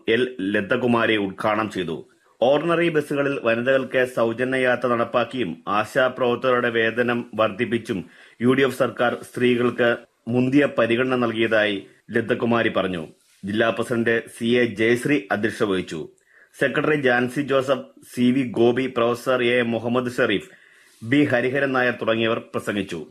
L Lathakumari ഉദ്ഘാടനം ചെയ്തു ordinary ബസ്സുകളിൽ വനിതകൾക്ക് സൗജന്യ യാത്ര നടപ്പാക്കിയും ആശാപ്രവർത്തകരുടെ വേതനം വർദ്ധിപ്പിച്ചും യു ഡി എഫ് സർക്കാർ സ്ത്രീകൾക്ക് മുന്തിയ പരിഗണന നൽകിയതായി ലതകുമാരി പറഞ്ഞു ജില്ലാ പ്രസിഡന്റ് സി എ ജയശ്രീ അധ്യക്ഷത വഹിച്ചു secretary Jancy Joseph C V Gopi professor A Mohammed Shereef B Hariharan Nair തുടങ്ങിയവർ പ്രസംഗിച്ചു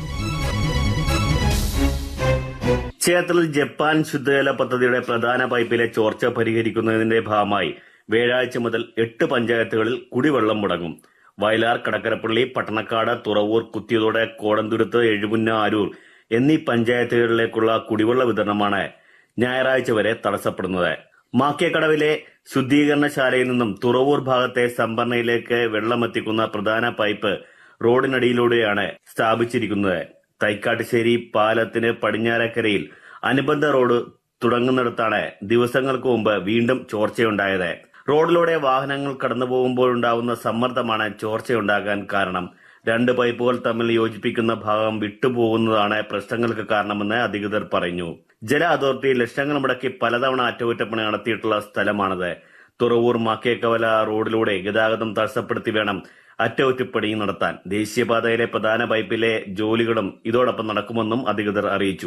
ചേർത്തലയിൽ ജപ്പാൻ ശുദ്ധജല പദ്ധതിയുടെ പ്രധാന പൈപ്പിലെ ചോർച്ച പരിഹരിക്കുന്നതിന്റെ ഭാഗമായി വ്യാഴാഴ്ച മുതൽ എട്ട് പഞ്ചായത്തുകളിൽ കുടിവെള്ളം മുടങ്ങും വയലാർ കടക്കരപ്പള്ളി പട്ടണക്കാട് തുറവൂർ കുത്തിയതോട് കോടന്തുരുത്ത് എഴുമുന്ന അരൂർ എന്നീ പഞ്ചായത്തുകളിലേക്കുള്ള കുടിവെള്ള വിതരണമാണ് ഞായറാഴ്ച വരെ തടസ്സപ്പെടുന്നത് മാക്കേക്കടവിലെ ശുദ്ധീകരണശാലയിൽ നിന്നും തുറവൂർ ഭാഗത്തെ സംഭരണിയിലേക്ക് വെള്ളമെത്തിക്കുന്ന പ്രധാന പൈപ്പ് റോഡിനടിയിലൂടെയാണ് സ്ഥാപിച്ചിരിക്കുന്നത് തൈക്കാട്ടുശ്ശേരി പാലത്തിന് പടിഞ്ഞാറക്കരയിൽ അനുബന്ധ റോഡ് തുടങ്ങുന്നിടത്താണ് ദിവസങ്ങൾക്ക് മുമ്പ് വീണ്ടും ചോർച്ചയുണ്ടായത് റോഡിലൂടെ വാഹനങ്ങൾ കടന്നു പോകുമ്പോഴുണ്ടാവുന്ന സമ്മർദ്ദമാണ് ചോർച്ചയുണ്ടാകാൻ കാരണം രണ്ട് പൈപ്പുകൾ തമ്മിൽ യോജിപ്പിക്കുന്ന ഭാഗം വിട്ടുപോകുന്നതാണ് പ്രശ്നങ്ങൾക്ക് കാരണമെന്ന് അധികൃതർ പറഞ്ഞു ജല അതോറിറ്റി ലക്ഷങ്ങൾ മുടക്കി പലതവണ അറ്റകുറ്റപ്പണി നടത്തിയിട്ടുള്ള സ്ഥലമാണിത് തുറവൂർ മാക്കേക്കവല റോഡിലൂടെ ഗതാഗതം തടസ്സപ്പെടുത്തി വേണം അറ്റകുറ്റപ്പണി നടത്താൻ ദേശീയപാതയിലെ പ്രധാന പൈപ്പിലെ ജോലികളും ഇതോടൊപ്പം നടക്കുമെന്നും അധികൃതർ അറിയിച്ചു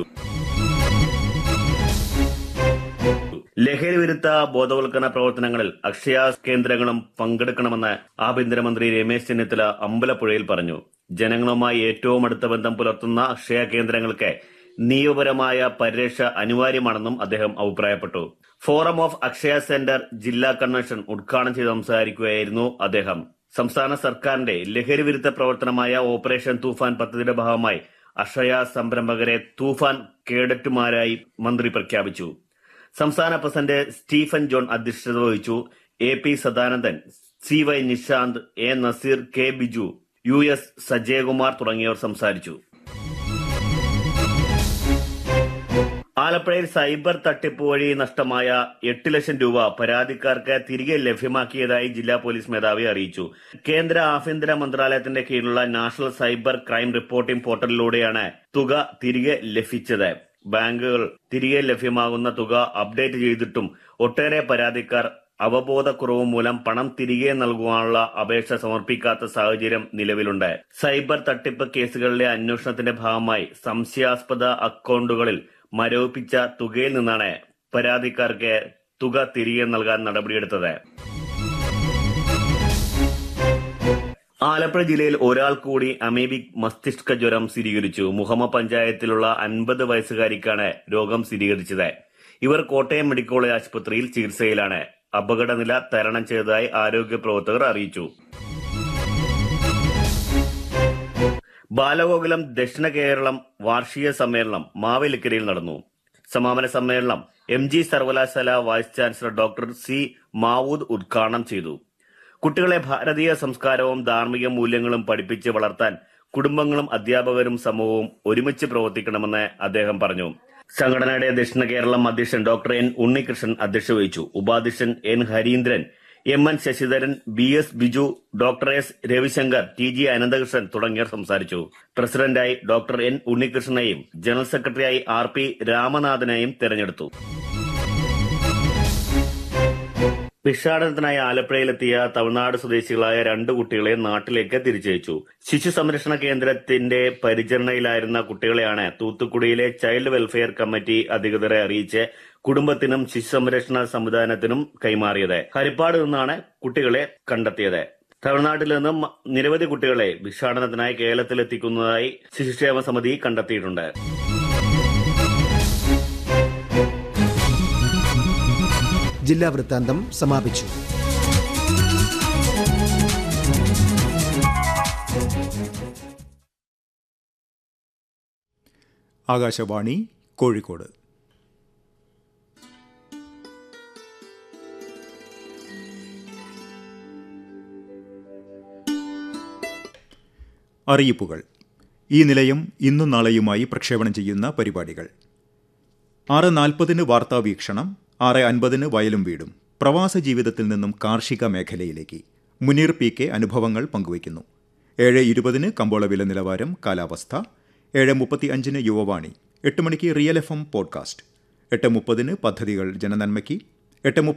ലഹരി വിരുദ്ധ ബോധവൽക്കരണ പ്രവർത്തനങ്ങളിൽ അക്ഷയ കേന്ദ്രങ്ങളും പങ്കെടുക്കണമെന്ന് ആഭ്യന്തരമന്ത്രി രമേശ് ചെന്നിത്തല അമ്പലപ്പുഴയിൽ പറഞ്ഞു ജനങ്ങളുമായി ഏറ്റവും അടുത്ത ബന്ധം പുലർത്തുന്ന അക്ഷയ കേന്ദ്രങ്ങൾക്ക് നിയമപരമായ പരിരക്ഷ അനിവാര്യമാണെന്നും അദ്ദേഹം അഭിപ്രായപ്പെട്ടു ഫോറം ഓഫ് അക്ഷയ സെന്റർ ജില്ലാ കൺവെൻഷൻ ഉദ്ഘാടനം ചെയ്ത് സംസാരിക്കുകയായിരുന്നു അദ്ദേഹം സംസ്ഥാന സർക്കാരിന്റെ ലഹരി വിരുദ്ധ പ്രവർത്തനമായ ഓപ്പറേഷൻ തൂഫാൻ പദ്ധതിയുടെ ഭാഗമായി അക്ഷയ സംരംഭകരെ തൂഫാൻ കേഡറ്റുമാരായി മന്ത്രി പ്രഖ്യാപിച്ചു സംസ്ഥാന പ്രസിഡന്റ് സ്റ്റീഫൻ ജോൺ അധ്യക്ഷത വഹിച്ചു A P Sadanandan C Y Nishanth A Naseer K Biju U S Sajayakumar തുടങ്ങിയവർ സംസാരിച്ചു ആലപ്പുഴയിൽ സൈബർ തട്ടിപ്പ് വഴി നഷ്ടമായ എട്ട് ലക്ഷം രൂപ പരാതിക്കാർക്ക് തിരികെ ലഭ്യമാക്കിയതായി ജില്ലാ പോലീസ് മേധാവി അറിയിച്ചു കേന്ദ്ര ആഭ്യന്തര മന്ത്രാലയത്തിന്റെ കീഴിലുള്ള നാഷണൽ സൈബർ ക്രൈം റിപ്പോർട്ടിംഗ് പോർട്ടലിലൂടെയാണ് തുക തിരികെ ലഭിച്ചത് ബാങ്കുകൾ തിരികെ ലഭ്യമാകുന്ന തുക അപ്ഡേറ്റ് ചെയ്തിട്ടും ഒട്ടേറെ പരാതിക്കാർ അവബോധക്കുറവ് മൂലം പണം തിരികെ നൽകുവാനുള്ള അപേക്ഷ സമർപ്പിക്കാത്ത സാഹചര്യം നിലവിലുണ്ട് സൈബർ തട്ടിപ്പ് കേസുകളിലെ അന്വേഷണത്തിന്റെ ഭാഗമായി സംശയാസ്പദ അക്കൗണ്ടുകളിൽ മരവിപ്പിച്ച തുകയിൽ നിന്നാണ് പരാതിക്കാർക്ക് തുക തിരികെ നൽകാൻ നടപടിയെടുത്തത് ആലപ്പുഴ ജില്ലയിൽ ഒരാൾ കൂടി അമീബിക് മസ്തിഷ്ക ജ്വരം സ്ഥിരീകരിച്ചു മുഹമ്മ പഞ്ചായത്തിലുള്ള അൻപത് വയസ്സുകാരിക്കാണ് രോഗം സ്ഥിരീകരിച്ചത് ഇവർ കോട്ടയം മെഡിക്കൽ കോളേജ് ആശുപത്രിയിൽ ചികിത്സയിലാണ് അപകടനില തരണം ചെയ്തതായി ആരോഗ്യ പ്രവർത്തകർ അറിയിച്ചു ബാലഗോകുലം ദക്ഷിണ കേരളം വാർഷിക സമ്മേളനം മാവേലിക്കരയിൽ നടന്നു സമാപന സമ്മേളനം എം ജി സർവകലാശാല vice chancellor doctor C Mavood ഉദ്ഘാടനം ചെയ്തു കുട്ടികളെ ഭാരതീയ സംസ്കാരവും ധാർമ്മിക മൂല്യങ്ങളും പഠിപ്പിച്ച് വളർത്താൻ കുടുംബങ്ങളും അധ്യാപകരും സമൂഹവും ഒരുമിച്ച് പ്രവർത്തിക്കണമെന്ന് അദ്ദേഹം പറഞ്ഞു സംഘടനയുടെ ദക്ഷിണ കേരളം അധ്യക്ഷൻ ഡോക്ടർ എൻ ഉണ്ണികൃഷ്ണൻ അധ്യക്ഷത വഹിച്ചു ഉപാധ്യക്ഷൻ N Hareendran M N Sasidharan B S Biju doctor S Ravishankar T G Ananthakrishnan തുടങ്ങിയവർ സംസാരിച്ചു പ്രസിഡന്റായി ഡോക്ടർ എൻ ഉണ്ണികൃഷ്ണനെയും ജനറൽ സെക്രട്ടറിയായി ആർ പി രാമനാഥനെയും തെരഞ്ഞെടുത്തു ഭിക്ഷാടനത്തിനായി ആലപ്പുഴയിലെത്തിയ തമിഴ്നാട് സ്വദേശികളായ രണ്ട് കുട്ടികളെ നാട്ടിലേക്ക് തിരിച്ചയച്ചു ശിശു സംരക്ഷണ കേന്ദ്രത്തിന്റെ പരിചരണയിലായിരുന്ന കുട്ടികളെയാണ് തൂത്തുക്കുടിയിലെ ചൈൽഡ് വെൽഫെയർ കമ്മിറ്റി അധികൃതരെ അറിയിച്ച് കുടുംബത്തിനും ശിശു സംരക്ഷണ സംവിധാനത്തിനും കൈമാറിയത് ഹരിപ്പാട് നിന്നാണ് കുട്ടികളെ കണ്ടെത്തിയത് തമിഴ്നാട്ടിൽ നിന്നും നിരവധി കുട്ടികളെ ഭിക്ഷാടനത്തിനായി കേരളത്തിലെത്തിക്കുന്നതായി ശിശുക്ഷേമ സമിതി കണ്ടെത്തിയിട്ടുണ്ട് ജില്ലാ വൃത്താന്തം സമാപിച്ചു ആകാശവാണി കോഴിക്കോട് അറിയിപ്പുകൾ ഈ നിലയം ഇന്നും നാളെയുമായി പ്രക്ഷേപണം ചെയ്യുന്ന പരിപാടികൾ ആറ് നാൽപ്പതിന് വാർത്താ വീക്ഷണം ആറ് അൻപതിന് വയലും വീടും പ്രവാസ ജീവിതത്തിൽ നിന്നും കാർഷിക മേഖലയിലേക്ക് മുനീർ പി കെ അനുഭവങ്ങൾ പങ്കുവയ്ക്കുന്നു ഏഴ് ഇരുപതിന് കമ്പോള വില നിലവാരം കാലാവസ്ഥ ഏഴ് മുപ്പത്തി അഞ്ചിന് യുവവാണി എട്ട് മണിക്ക് റിയൽ എഫ് എം പോഡ്കാസ്റ്റ് എട്ട് മുപ്പതിന് പദ്ധതികൾ ജനനന്മയ്ക്ക് എട്ട്